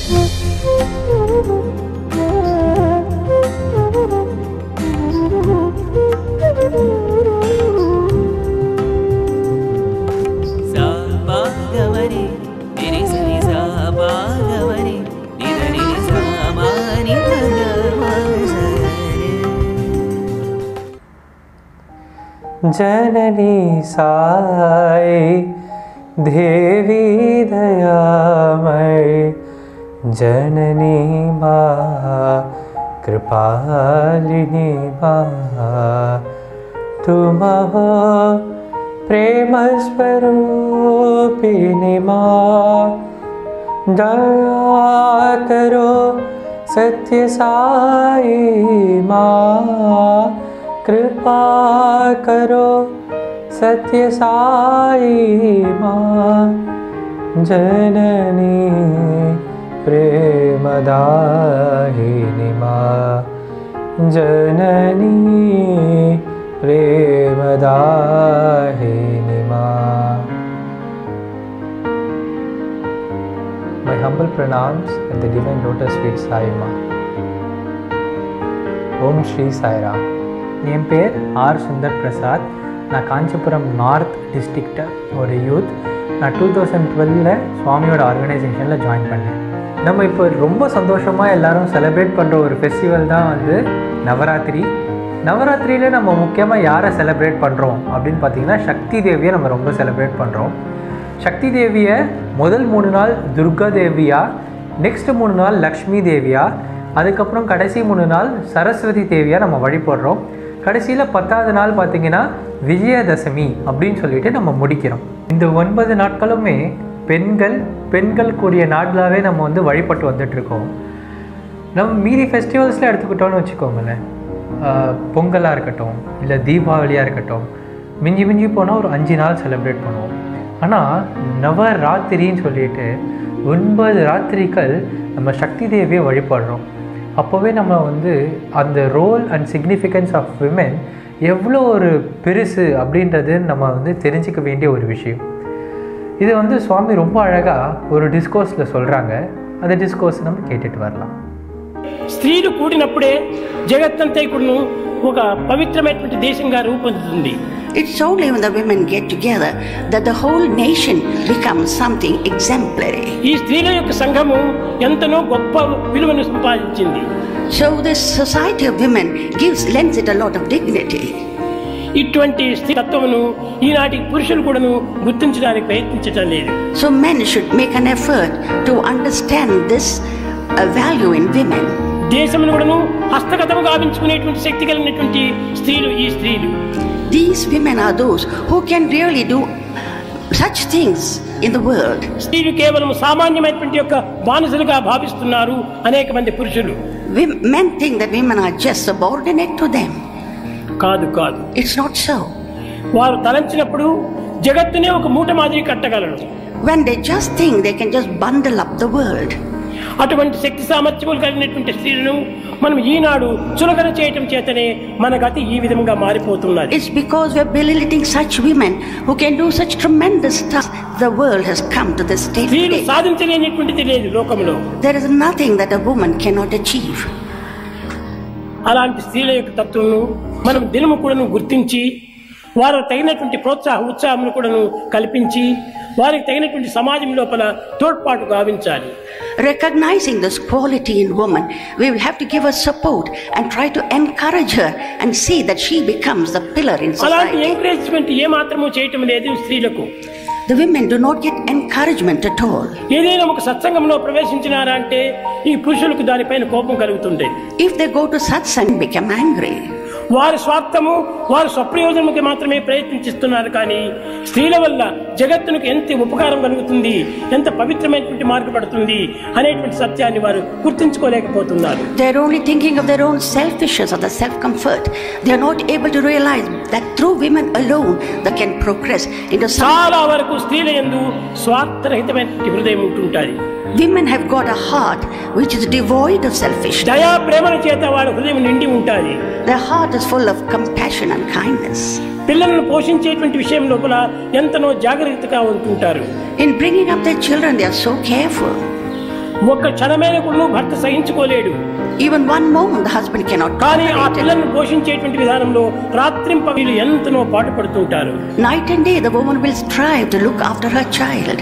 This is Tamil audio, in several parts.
சா பாகவனே நிரி சரி சா பாகவனே நிதரி சா மானி जननी साई देवी दयामय जननी मा कृपालिनी मा तुम हो प्रेम स्वरूपिणी मा दया करो सत्य साई माँ कृपा करो सत्य साई माँ जननी प्रेमदाहिनी माँ जननी प्रेमदाहिनी माँ My humble pranams at the Divine Lotus Feet Sai Ma. ஓம் ஸ்ரீ சாய்ராம் என் பேர் ஆர் சுந்தர் பிரசாத் நான் காஞ்சிபுரம் நார்த் டிஸ்ட்ரிக்ட் ஒரு யூத் நான் டூ தௌசண்ட் டுவெலில் சுவாமியோட ஆர்கனைசேஷனில் ஜாயின் பண்ணேன் நம்ம இப்போ ரொம்ப சந்தோஷமாக எல்லாரும் செலிப்ரேட் பண்ணுற ஒரு ஃபெஸ்டிவல் தான் வந்து நவராத்திரி நவராத்திரியில் நம்ம முக்கியமாக யாரை செலிப்ரேட் பண்ணுறோம் அப்படின்னு பார்த்தீங்கன்னா சக்தி தேவியை நம்ம ரொம்ப செலிப்ரேட் பண்ணுறோம் சக்தி தேவியை முதல் மூணு நாள் துர்கா தேவியா நெக்ஸ்ட் மூணு நாள் லக்ஷ்மி தேவியா அதுக்கப்புறம் கடைசி மூணு நாள் சரஸ்வதி தேவியா நம்ம வழிபடுறோம் கடைசியில் பத்தாவது நாள் பார்த்தீங்கன்னா விஜயதசமி அப்படின்னு சொல்லிட்டு நம்ம முடிக்கிறோம் இந்த ஒன்பது நாட்களுமே பெண்கள் பெண்களுக்குரிய நாட்களாகவே நம்ம வந்து வழிபட்டு வந்துட்டுருக்கோம் நம்ம மீதி ஃபெஸ்டிவல்ஸில் எடுத்துக்கிட்டோம்னு வச்சுக்கோங்களேன் ஆஹ் பொங்கலாக இருக்கட்டும் இல்லை தீபாவளியாக இருக்கட்டும் மிஞ்சி மிஞ்சி போனால் ஒரு அஞ்சு நாள் செலிப்ரேட் பண்ணுவோம் ஆனால் நவராத்திரின்னு சொல்லிட்டு ஒன்பது ராத்திரிகள் நம்ம சக்தி தேவியை வழிபடுறோம் அப்போவே நம்ம வந்து அந்த role and significance of women எவ்வளோ ஒரு பெருசு அப்படின்றது நம்ம வந்து தெரிஞ்சிக்க வேண்டிய ஒரு விஷயம் இது வந்து சுவாமி ரொம்ப அழகாக ஒரு டிஸ்கோர்ஸில் சொல்கிறாங்க அந்த டிஸ்கோர்ஸ் நம்ம கேட்டுட்டு வரலாம் స్త్రీలు కూడినప్పుడే జగత్తంతా కూడాను ఒక పవిత్రమైనటువంటి దేశంగా రూపొందుతుంది It's only when the women get together that the whole nation becomes something exemplary. ఈ స్త్రీల యొక్క సంఘము ఎంతనో గొప్ప విలువను సంపాదించింది So this society of women gives lends it a lot of dignity. ఇటువంటి స్త్రీ తత్వమును ఈనాటి పురుషులు కూడాను గుర్తించడానికి ప్రయత్నించటం లేదు So men should make an effort to understand this uh, value in women. దేశమును కూడాను హస్తగతము గావించుకునేటువంటి శక్తి కలిగినటువంటి స్త్రీలు ఈ స్త్రీలు These women are those who can really do such things in the world. స్త్రీలు కేవలం సామాన్యమైనటువంటి యొక్క బానిసలుగా భావిస్తున్నారు అనేక మంది పురుషులు Wim- Men think that women are just subordinate to them. కాదు కాదు It's not so. వారు తలంచినప్పుడు జగత్తునే ఒక మూట మాదిరి కట్టగలరు When they just think they can just bundle up the world, అటువంటి శక్తి సామర్థ్యములు కలిగినటువంటి స్త్రీలను మనం ఈనాడు చులకన చేయటం చేతనే మన గతి ఈ విధంగా మారిపోతున్నది it's because we're belittling such women who can do such tremendous stuff. The world has come to this state స్త్రీలు today. సాధించలేనటువంటిది లేదు లోకంలో There is nothing that a woman cannot achieve. అలాంటి స్త్రీల యొక్క తత్వము మనం దినము కూడాను గుర్తించి వారు తగినటువంటి ప్రోత్సాహ ఉత్సాహమును కూడాను కల్పించి వారికి తగినటువంటి సమాజం లోపల తోడ్పాటు గావించాలి Recognizing this quality in woman, we will have to give her support and try to encourage her and see that she becomes the pillar in అలాంటి society. ఎంకరేజ్మెంట్ ఏ మాత్రము చేయటం లేదు స్త్రీలకు The women do not get encouragement at all. ఏదైనా ఒక సత్సంగంలో ప్రవేశించినారా అంటే ఈ పురుషులకు దానిపైన కోపం కలుగుతుండేది If they go to satsang, become angry. వారి స్వార్థము వారి స్వప్రయోజనముకి మాత్రమే ప్రయత్నిస్తున్నారు కానీ స్త్రీల వల్ల జగత్తునికి ఎంత ఉపకారం కలుగుతుంది ఎంత పవిత్రమైనటువంటి మార్పు పడుతుంది అనేటువంటి సత్యాన్ని వారు గుర్తించుకోలేకపోతున్నారు They're only thinking of their own selfishness or the self comfort. They are not able to realize that through women alone they can progress into some. చాలా వరకు స్త్రీల యందు స్వార్థరహితమైనటువంటి హృదయం ఉంటుంటాయి Women have got a heart which is devoid of selfishness. దయా ప్రేమల చేత వాళ్ళ హృదయం నిండి ఉంటుంది Their heart is full of compassion and kindness. పిల్లలను పోషించేటువంటి విషయం లోపల ఎంతనో జాగ్రత్తగా ఉంటుంటారు In bringing up their children, they are so careful. ఒక్క క్షణమైన కూడా భర్త సహించుకోలేడు Even one moment the husband cannot కానీ ఆ tolerate it. పిల్లలను పోషించేటువంటి విధానంలో రాత్రింపగలు ఎంతనో పాటుపడుతుంటారు Night and day the woman will strive to look after her child.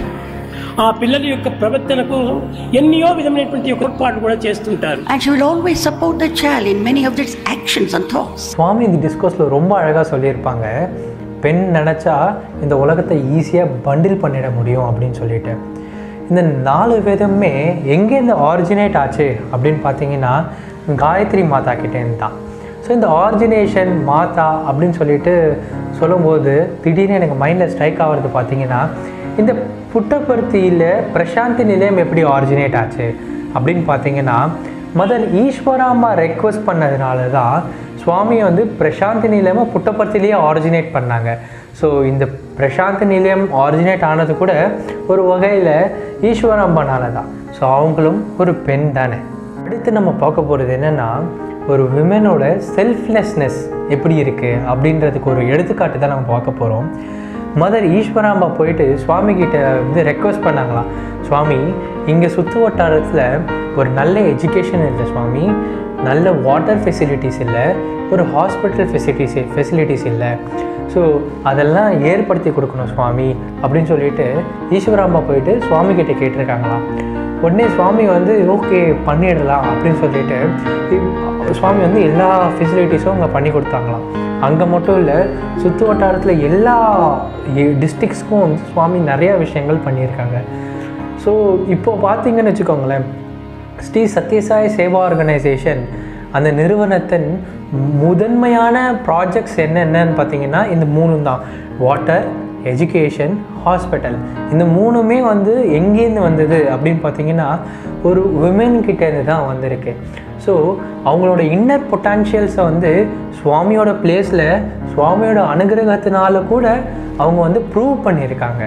ఆ పిల్లల యొక్క ప్రవర్తనకు ఎన్నో విధమైనటువంటి ఏర్పాటు కూడా చేస్తుంటారు And she will always support the child in many of its actions and thoughts. சுவாமி இந்த டிஸ்கோஸில் ரொம்ப அழகாக சொல்லியிருப்பாங்க பெண் நினச்சா இந்த உலகத்தை ஈஸியாக பண்டில் பண்ணிட முடியும் அப்படின்னு சொல்லிட்டு இந்த நாலு விதமே எங்கேருந்து ஆரிஜினேட் ஆச்சு அப்படின்னு பார்த்தீங்கன்னா காயத்ரி மாதா கிட்டேருந்து தான் ஸோ இந்த ஆரிஜினேஷன் மாதா அப்படின்னு சொல்லிட்டு சொல்லும்போது திடீர்னு எனக்கு மைண்டில் ஸ்ட்ரைக் ஆகிறது பார்த்தீங்கன்னா இந்த புட்டபர்த்தியில் பிரசாந்தி நிலையம் எப்படி ஆரிஜினேட் ஆச்சு அப்படின்னு பார்த்தீங்கன்னா மதர் ஈஸ்வராமா ரெக்வஸ்ட் பண்ணதுனால தான் சுவாமி வந்து பிரசாந்தி நிலையமாக புட்டபர்த்திலேயே ஆரிஜினேட் பண்ணாங்க ஸோ இந்த பிரசாந்தி நிலையம் ஆரிஜினேட் ஆனது கூட ஒரு வகையில் ஈஸ்வராம்பானால தான் ஸோ அவங்களும் ஒரு பெண் தானே அடுத்து நம்ம பார்க்க போகிறது என்னென்னா ஒரு விமனோட செல்ஃப்லெஸ்னஸ் எப்படி இருக்குது அப்படின்றதுக்கு ஒரு எடுத்துக்காட்டு தான் நம்ம பார்க்க போகிறோம் மதர் ஈஸ்வராம்பா போயிட்டு சுவாமி கிட்ட வந்து ரெக்வஸ்ட் பண்ணாங்களாம் சுவாமி இங்கே சுற்று வட்டாரத்தில் ஒரு நல்ல எஜுகேஷன் இல்லை சுவாமி நல்ல வாட்டர் ஃபெசிலிட்டிஸ் இல்லை ஒரு ஹாஸ்பிட்டல் ஃபெசிலிட்டிஸ் ஃபெசிலிட்டிஸ் இல்லை ஸோ அதெல்லாம் ஏற்படுத்தி கொடுக்கணும் சுவாமி அப்படின்னு சொல்லிட்டு ஈஸ்வராம்பா போயிட்டு சுவாமி கிட்ட கேட்டிருக்காங்களாம் உடனே சுவாமி வந்து ஓகே பண்ணிடலாம் அப்படின்னு சொல்லிட்டு இ- சுவாமி வந்து எல்லா ஃபெசிலிட்டிஸும் அங்கே பண்ணி கொடுத்தாங்களாம் அங்கே மட்டும் இல்லை சுற்று வட்டாரத்தில் எல்லா டிஸ்ட்ரிக்ஸ்க்கும் வந்து சுவாமி நிறையா விஷயங்கள் பண்ணியிருக்காங்க ஸோ இப்போ பார்த்தீங்கன்னு வச்சுக்கோங்களேன் ஸ்ரீ சத்யசாய் சேவா ஆர்கனைசேஷன் அந்த நிறுவனத்தின் முதன்மையான ப்ராஜெக்ட்ஸ் என்னென்னன்னு பார்த்தீங்கன்னா இந்த மூணு தான் வாட்டர் எஜுகேஷன் ஹாஸ்பிட்டல் இந்த மூணுமே வந்து எங்கேருந்து வந்தது அப்படின்னு பார்த்தீங்கன்னா ஒரு விமென் கிட்டேருந்து தான் வந்திருக்கு ஸோ அவங்களோட இன்னர் பொட்டான்ஷியல்ஸை வந்து சுவாமியோட பிளேஸில் சுவாமியோட அனுகிரகத்தினால கூட அவங்க வந்து ப்ரூவ் பண்ணியிருக்காங்க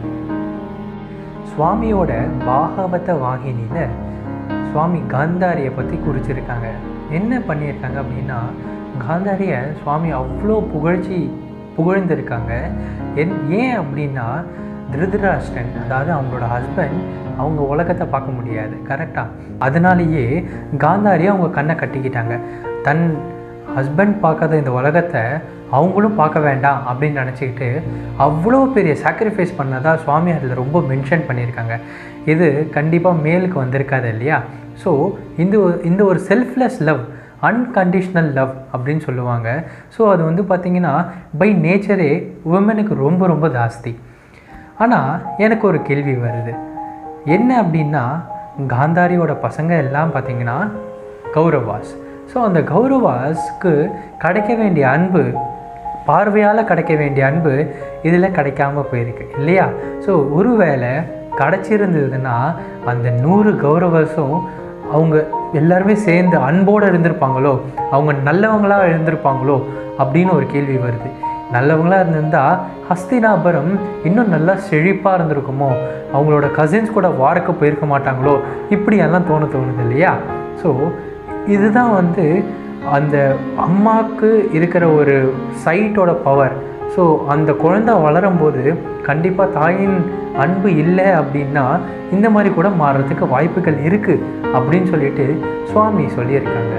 சுவாமியோட பாகவத வாகினியில் சுவாமி காந்தாரியை பற்றி குறிச்சிருக்காங்க என்ன பண்ணியிருக்காங்க அப்படின்னா காந்தாரியை சுவாமி அவ்வளோ புகழ்ச்சி புகழ்ந்திருக்காங்க என் ஏன் அப்படின்னா திருதராஷ்டிரன் அதாவது அவங்களோட ஹஸ்பண்ட் அவங்க உலகத்தை பார்க்க முடியாது கரெக்டாக அதனாலேயே காந்தாரியை அவங்க கண்ணை கட்டிக்கிட்டாங்க தன் ஹஸ்பண்ட் பார்க்காத இந்த உலகத்தை அவங்களும் பார்க்க வேண்டாம் அப்படின்னு நினச்சிக்கிட்டு அவ்வளோ பெரிய சாக்ரிஃபைஸ் பண்ணதா சுவாமி அதில் ரொம்ப மென்ஷன் பண்ணியிருக்காங்க இது கண்டிப்பாக மேலுக்கு வந்திருக்காது இல்லையா ஸோ இந்த ஒரு- இந்த ஒரு செல்ஃப்லெஸ் லவ் அன்கண்டிஷ்னல் லவ் அப்படின்னு சொல்லுவாங்க ஸோ அது வந்து பார்த்திங்கன்னா பை நேச்சரே உமனுக்கு ரொம்ப ரொம்ப ஜாஸ்தி ஆனால் எனக்கு ஒரு கேள்வி வருது என்ன அப்படின்னா காந்தாரியோட பசங்க எல்லாம் பார்த்தீங்கன்னா கௌரவாஸ் ஸோ அந்த கௌரவாஸ்க்கு கிடைக்க வேண்டிய அன்பு பார்வையால் கிடைக்க வேண்டிய அன்பு இதில் கிடைக்காம போயிருக்கு இல்லையா ஸோ ஒருவேளை கிடச்சிருந்ததுன்னா அந்த நூறு கௌரவஸும் அவங்க எல்லாருமே சேர்ந்து அன்போடு இருந்திருப்பாங்களோ அவங்க நல்லவங்களாக இருந்திருப்பாங்களோ அப்படின்னு ஒரு கேள்வி வருது நல்லவங்களாக இருந்திருந்தா ஹஸ்தினாபுரம் இன்னும் நல்லா செழிப்பாக இருந்திருக்குமோ அவங்களோட கசின்ஸ் கூட வாரக்க போயிருக்க மாட்டாங்களோ இப்படியெல்லாம் தோண தோணுது இல்லையா ஸோ இதுதான் வந்து அந்த அம்மாவுக்கு இருக்கிற ஒரு சைட்டோட பவர் ஸோ அந்த குழந்தை வளரும்போது கண்டிப்பாக தாயின் அன்பு இல்லை அப்படின்னா இந்த மாதிரி கூட மாறுறதுக்கு வாய்ப்புகள் இருக்குது அப்படின்னு சொல்லிட்டு சுவாமி சொல்லியிருக்காங்க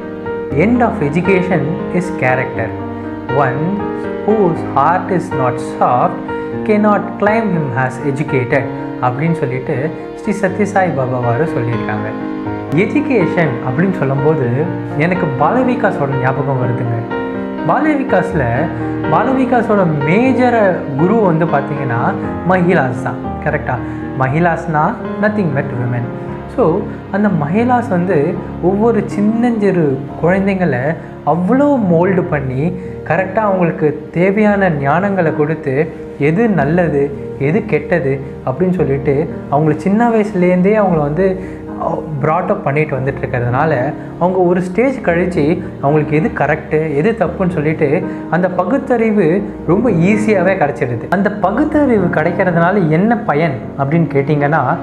end of education is character. One whose heart is not soft cannot claim him as educated அப்படின்னு சொல்லிட்டு ஸ்ரீ சத்யசாய் பாபாவாரு சொல்லியிருக்காங்க எஜுகேஷன் அப்படின்னு சொல்லும்போது எனக்கு பாலவிகாஸோட ஞாபகம் வருதுங்க பாலவிகாஸில் பாலவிகாஸோட மேஜர் குரு வந்து பார்த்தீங்கன்னா மஹிலாஸ் தான் கரெக்டாக மஹிலாஸ்னா நத்திங் பட் விமன் ஸோ அந்த மஹிலாஸ் வந்து ஒவ்வொரு சின்னஞ்சிறு குழந்தைங்களை அவ்வளோ மோல்டு பண்ணி கரெக்டாக அவங்களுக்கு தேவையான ஞானங்களை கொடுத்து எது நல்லது எது கெட்டது அப்படின்னு சொல்லிட்டு அவங்கள சின்ன வயசுலேருந்தே அவங்கள வந்து ப்ராட்டப் பண்ணிட்டு வந்துட்டு இருக்கிறதுனால அவங்க ஒரு ஸ்டேஜ் கழித்து அவங்களுக்கு எது கரெக்டு எது தப்புன்னு சொல்லிட்டு அந்த பகுத்தறிவு ரொம்ப ஈஸியாகவே கிடச்சிடுது அந்த பகுத்தறிவு கிடைக்கிறதுனால என்ன பயன் அப்படின்னு கேட்டிங்கன்னா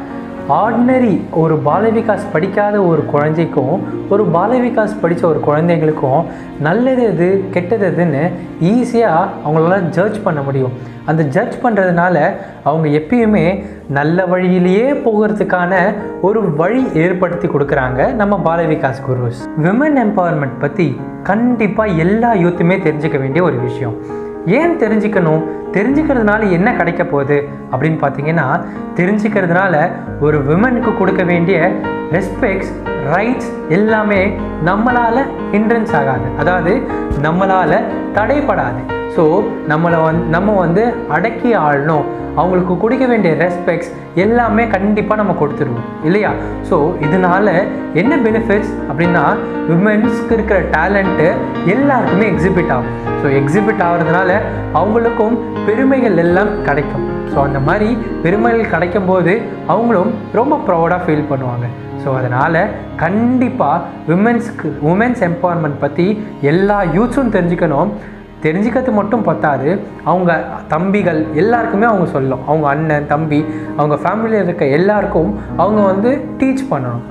ஆர்டினரி ஒரு பாலவிகாஸ் படிக்காத ஒரு குழந்தைக்கும் ஒரு பாலவிகாஸ் படித்த ஒரு குழந்தைங்களுக்கும் நல்லது எது கெட்டது எதுன்னு ஈஸியாக அவங்களால ஜட்ஜ் பண்ண முடியும் அந்த ஜட்ஜ் பண்ணுறதுனால அவங்க எப்பயுமே நல்ல வழியிலேயே போகிறதுக்கான ஒரு வழி ஏற்படுத்தி கொடுக்குறாங்க நம்ம பாலவிகாஸ் குருஸ் விமன் எம்பவர்மெண்ட் பற்றி கண்டிப்பாக எல்லா யூத்துமே தெரிஞ்சுக்க வேண்டிய ஒரு விஷயம் ஏன் தெரிஞ்சுக்கணும் தெரிஞ்சுக்கிறதுனால என்ன கிடைக்க போகுது அப்படின்னு பார்த்தீங்கன்னா தெரிஞ்சுக்கிறதுனால ஒரு விமனுக்கு கொடுக்க வேண்டிய ரெஸ்பெக்ட்ஸ் ரைட்ஸ் எல்லாமே நம்மளால் ஹிண்ட்ரன்ஸ் ஆகாது அதாவது நம்மளால் தடைப்படாது ஸோ நம்மளை வந் நம்ம வந்து அடக்கி ஆளணும் அவங்களுக்கு கொடுக்க வேண்டிய ரெஸ்பெக்ட்ஸ் எல்லாமே கண்டிப்பாக நம்ம கொடுத்துருவோம் இல்லையா ஸோ இதனால என்ன பெனிஃபிட்ஸ் அப்படின்னா விமென்ஸ்க்கு இருக்கிற டேலண்ட்டு எல்லாருக்குமே எக்ஸிபிட் ஆகும் ஸோ எக்ஸிபிட் ஆகிறதுனால அவங்களுக்கும் பெருமைகள் எல்லாம் கிடைக்கும் ஸோ அந்த மாதிரி பெருமைகள் கிடைக்கும் போது அவங்களும் ரொம்ப ப்ரௌடாக ஃபீல் பண்ணுவாங்க ஸோ அதனால் கண்டிப்பாக விமென்ஸ்க்கு உமன்ஸ் எம்பவர்மெண்ட் பற்றி எல்லா யூத்ஸும் தெரிஞ்சுக்கணும் தெரிஞ்சுக்கிறது மட்டும் பத்தாது அவங்க தம்பிகள் எல்லாருக்குமே அவங்க சொல்லணும் அவங்க அண்ணன் தம்பி அவங்க ஃபேமிலியில் இருக்க எல்லாருக்கும் அவங்க வந்து டீச் பண்ணணும்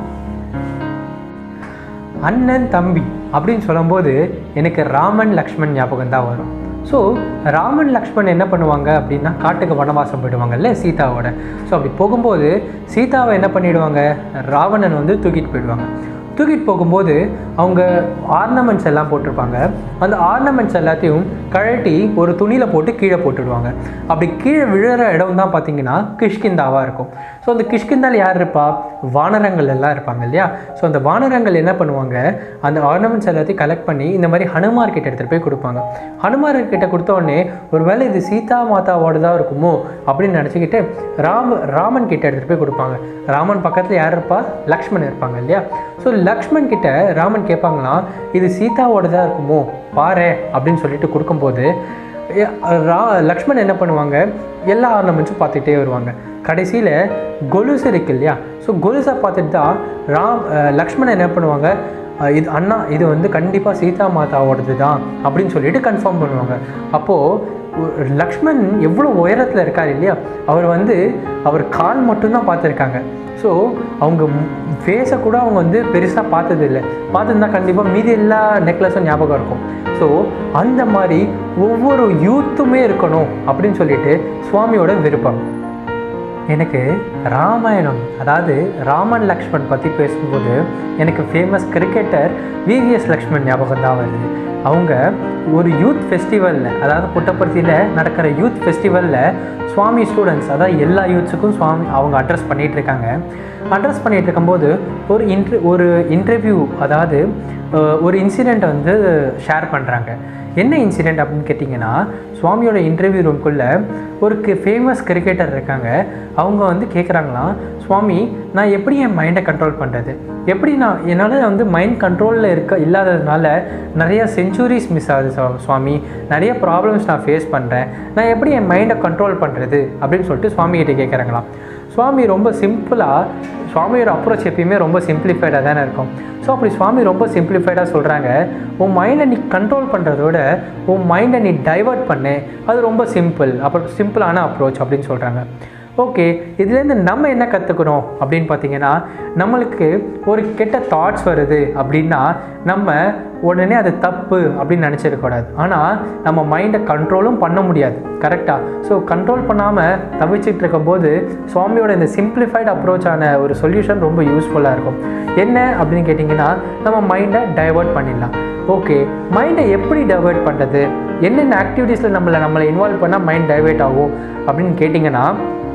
அண்ணன் தம்பி அப்படின்னு சொல்லும்போது எனக்கு ராமன் லக்ஷ்மண் ஞாபகம் தான் வரும் ஸோ ராமன் லக்ஷ்மண் என்ன பண்ணுவாங்க அப்படின்னா காட்டுக்கு வனவாசம் போயிடுவாங்கல்ல சீதாவோட ஸோ அப்படி போகும்போது சீதாவை என்ன பண்ணிடுவாங்க ராவணன் வந்து தூக்கிட்டு போயிடுவாங்க தூக்கிட்டு போகும்போது அவங்க ஆர்னமெண்ட்ஸ் எல்லாம் போட்டிருப்பாங்க அந்த ஆர்னமெண்ட்ஸ் எல்லாத்தையும் கழட்டி ஒரு துணியில் போட்டு கீழே போட்டுடுவாங்க அப்படி கீழே விழுற இடம் தான் பார்த்தீங்கன்னா கிஷ்கிந்தாவாக இருக்கும் ஸோ அந்த கிஷ்கிந்தால் யார் இருப்பா வானரங்கள் எல்லாம் இருப்பாங்க இல்லையா ஸோ அந்த வானரங்கள் என்ன பண்ணுவாங்க அந்த ஆர்னமெண்ட்ஸ் எல்லாத்தையும் கலெக்ட் பண்ணி இந்த மாதிரி ஹனுமார் கிட்ட எடுத்துகிட்டு போய் கொடுப்பாங்க ஹனுமார் கிட்ட கொடுத்த உடனே ஒருவேளை இது சீதா மாதாவோட தான் இருக்குமோ அப்படின்னு நினச்சிக்கிட்டு ராம ராமன் கிட்ட எடுத்துகிட்டு போய் கொடுப்பாங்க ராமன் பக்கத்தில் யார் இருப்பா லக்ஷ்மண் இருப்பாங்க இல்லையா ஸோ லக்ஷ்மண் கிட்ட ராமன் கேட்பாங்களாம் இது சீதாவோட தான் இருக்குமோ பாரு அப்படின்னு சொல்லிட்டு கொடுக்கும்போது ஏ, ரா லக்ஷ்மண் என்ன பண்ணுவாங்க எல்லா ஆர்னமெண்ட்ஸும் பார்த்துக்கிட்டே வருவாங்க கடைசியில் கொலுசு இருக்கு இல்லையா ஸோ கொலுசை பார்த்துட்டு தான் ராம் அஹ், லக்ஷ்மணன் என்ன பண்ணுவாங்க அஹ், இது அண்ணா இது வந்து கண்டிப்பாக சீதா மாதாவோடது தான் அப்படின்னு சொல்லிட்டு கன்ஃபார்ம் பண்ணுவாங்க அப்போது லக்ஷ்மண் எவ்வளோ உயரத்தில் இருக்கார் இல்லையா அவர் வந்து அவர் கால் மட்டும்தான் பார்த்துருக்காங்க ஸோ அவங்க ஃபேஸை கூட அவங்க வந்து பெருசாக பார்த்தது இல்லை பார்த்துருந்தா கண்டிப்பாக மீதி எல்லா நெக்லஸும் ஞாபகம் இருக்கும் ஸோ அந்த மாதிரி ஒவ்வொரு யூத்துமே இருக்கணும் அப்படின்னு சொல்லிட்டு சுவாமியோட விருப்பம் எனக்கு ராமாயணம் அதாவது ராமன் லக்ஷ்மண் பற்றி பேசும்போது எனக்கு ஃபேமஸ் கிரிக்கெட்டர் விவிஎஸ் லக்ஷ்மண் ஞாபகம் தான் வருது அவங்க ஒரு யூத் ஃபெஸ்டிவலில் அதாவது புட்டப்பர்த்தியில் நடக்கிற யூத் ஃபெஸ்டிவலில் சுவாமி ஸ்டூடெண்ட்ஸ் அதாவது எல்லா யூத்ஸுக்கும் சுவாமி அவங்க அட்ரஸ் பண்ணிகிட்டு இருக்காங்க அட்ரஸ் பண்ணிகிட்டு இருக்கும்போது ஒரு இன்ட்ரு ஒரு இன்டர்வியூ அதாவது அஹ், ஒரு இன்சிடெண்ட் வந்து ஷேர் பண்ணுறாங்க என்ன இன்சிடெண்ட் அப்படின்னு கேட்டிங்கன்னா சுவாமியோட இன்டர்வியூ ரூம்குள்ளே ஒரு ஃபேமஸ் கிரிக்கெட்டர் இருக்காங்க அவங்க வந்து கேட்குறாங்களாம் சுவாமி நான் எப்படி என் மைண்டை கண்ட்ரோல் பண்ணுறது எப்படி நான் என்னால் வந்து மைண்ட் கண்ட்ரோலில் இருக்க இல்லாததுனால நிறைய செஞ்சுரிஸ் மிஸ் ஆகுது சுவா- சுவாமி நிறைய ப்ராப்ளம்ஸ் நான் ஃபேஸ் பண்ணுறேன் நான் எப்படி என் மைண்டை கண்ட்ரோல் பண்ணுறது அப்படின்னு சொல்லிட்டு சுவாமி கிட்ட கேட்குறாங்களாம் சுவாமி ரொம்ப சிம்பிளாக சுவாமியோட அப்ரோச் எப்பயுமே ரொம்ப சிம்பிளிஃபைடாக தானே இருக்கும் ஸோ அப்படி சுவாமி ரொம்ப சிம்பிளிஃபைடாக சொல்கிறாங்க உன் மைண்டை நீ கண்ட்ரோல் பண்ணுறதோட உன் மைண்டை நீ டைவர்ட் பண்ணு அது ரொம்ப சிம்பிள் அப்புறம் சிம்பிளான அப்ரோச் அப்படின்னு சொல்கிறாங்க ஓகே இதுலேருந்து நம்ம என்ன கற்றுக்கணும் அப்படின்னு பார்த்தீங்கன்னா நம்மளுக்கு ஒரு கெட்ட தாட்ஸ் வருது அப்படின்னா நம்ம உடனே அது தப்பு அப்படின்னு நினச்சிடக்கூடாது ஆனால் நம்ம மைண்டை கண்ட்ரோலும் பண்ண முடியாது கரெக்டாக ஸோ கண்ட்ரோல் பண்ணாமல் தவிச்சிட்டு இருக்கும்போது சுவாமியோட இந்த சிம்பிளிஃபைடு அப்ரோச்சான ஒரு சொல்யூஷன் ரொம்ப யூஸ்ஃபுல்லாக இருக்கும் என்ன அப்படின்னு கேட்டிங்கன்னா நம்ம மைண்டை டைவர்ட் பண்ணிடலாம் ஓகே மைண்டை எப்படி டைவர்ட் பண்ணுறது என்னென்ன ஆக்டிவிட்டீஸில் நம்மளை நம்மளை இன்வால்வ் பண்ணால் மைண்ட் டைவர்ட் ஆகும் அப்படின்னு கேட்டிங்கன்னா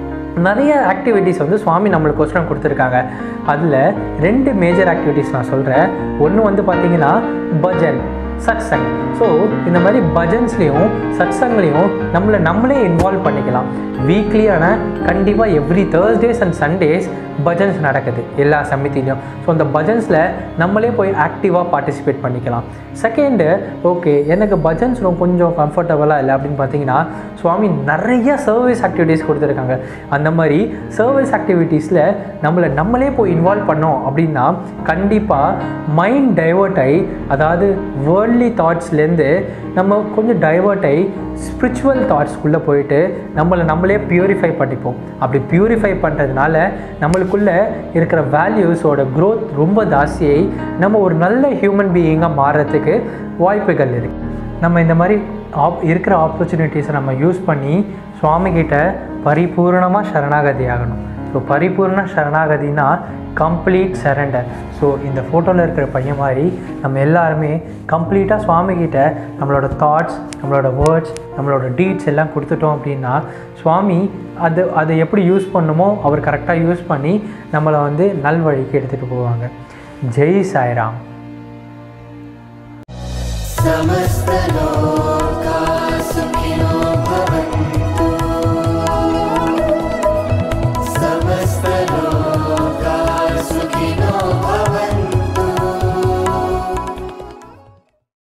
நிறைய ஆக்டிவிட்டீஸ் வந்து சுவாமி நம்மளுக்கு கொஸ்டின் கொடுத்துருக்காங்க அதில் ரெண்டு மேஜர் ஆக்டிவிட்டீஸ் நான் சொல்கிறேன் ஒன்று வந்து பார்த்தீங்கன்னா பஜன் சத்சங் ஸோ இந்த மாதிரி பஜன்ஸ்லேயும் சத்சங்லேயும் நம்மளை நம்மளே இன்வால்வ் பண்ணிக்கலாம் வீக்லி ஆனால் கண்டிப்பாக every Thursdays and Sundays bhajans நடக்குது எல்லா சமிதிலையும் ஸோ அந்த பஜன்ஸில் நம்மளே போய் ஆக்டிவாக பார்ட்டிசிபேட் பண்ணிக்கலாம் செகண்டு ஓகே எனக்கு பஜன்ஸ் ரொம்ப கொஞ்சம் கம்ஃபர்டபுளாக இல்லை அப்படின்னு பார்த்தீங்கன்னா சுவாமி நிறைய சர்வீஸ் ஆக்டிவிட்டீஸ் கொடுத்துருக்காங்க அந்த மாதிரி சர்வீஸ் ஆக்டிவிட்டீஸில் நம்மளை நம்மளே போய் இன்வால்வ் பண்ணோம் அப்படின்னா கண்டிப்பாக மைண்ட் டைவர்ட் ஆகி அதாவது வேர்ல்ட் வேர்ல்ட்லி தாட்ஸ்லேருந்து நம்ம கொஞ்சம் டைவர்ட் ஆகி ஸ்பிரிச்சுவல் தாட்ஸ்க்குள்ளே போயிட்டு நம்மளை நம்மளே பியூரிஃபை பண்ணிப்போம் அப்படி பியூரிஃபை பண்ணுறதுனால நம்மளுக்குள்ளே இருக்கிற வேல்யூஸோட growth ரொம்ப ஜாஸ்தியாகி நம்ம ஒரு நல்ல ஹியூமன் பீயிங்காக மாறுறதுக்கு வாய்ப்புகள் இருக்குது நம்ம இந்த மாதிரி ஆப் இருக்கிற ஆப்பர்ச்சுனிட்டிஸை நம்ம யூஸ் பண்ணி சுவாமிகிட்ட பரிபூர்ணமாக சரணாகதி ஆகணும் ஸோ பரிபூர்ண சரணாகதினா கம்ப்ளீட் சரண்டர் ஸோ இந்த ஃபோட்டோவில் இருக்கிற பையன் மாதிரி நம்ம எல்லாருமே கம்ப்ளீட்டாக சுவாமிகிட்ட நம்மளோட தாட்ஸ் நம்மளோட வேர்ட்ஸ் நம்மளோட டீட்ஸ் எல்லாம் கொடுத்துட்டோம் அப்படின்னா சுவாமி அது அதை எப்படி யூஸ் பண்ணுமோ அவர் கரெக்டாக யூஸ் பண்ணி நம்மளை வந்து நல்வழிக்கு எடுத்துகிட்டு போவாங்க ஜெய் சாய்ராம் समस्तलोक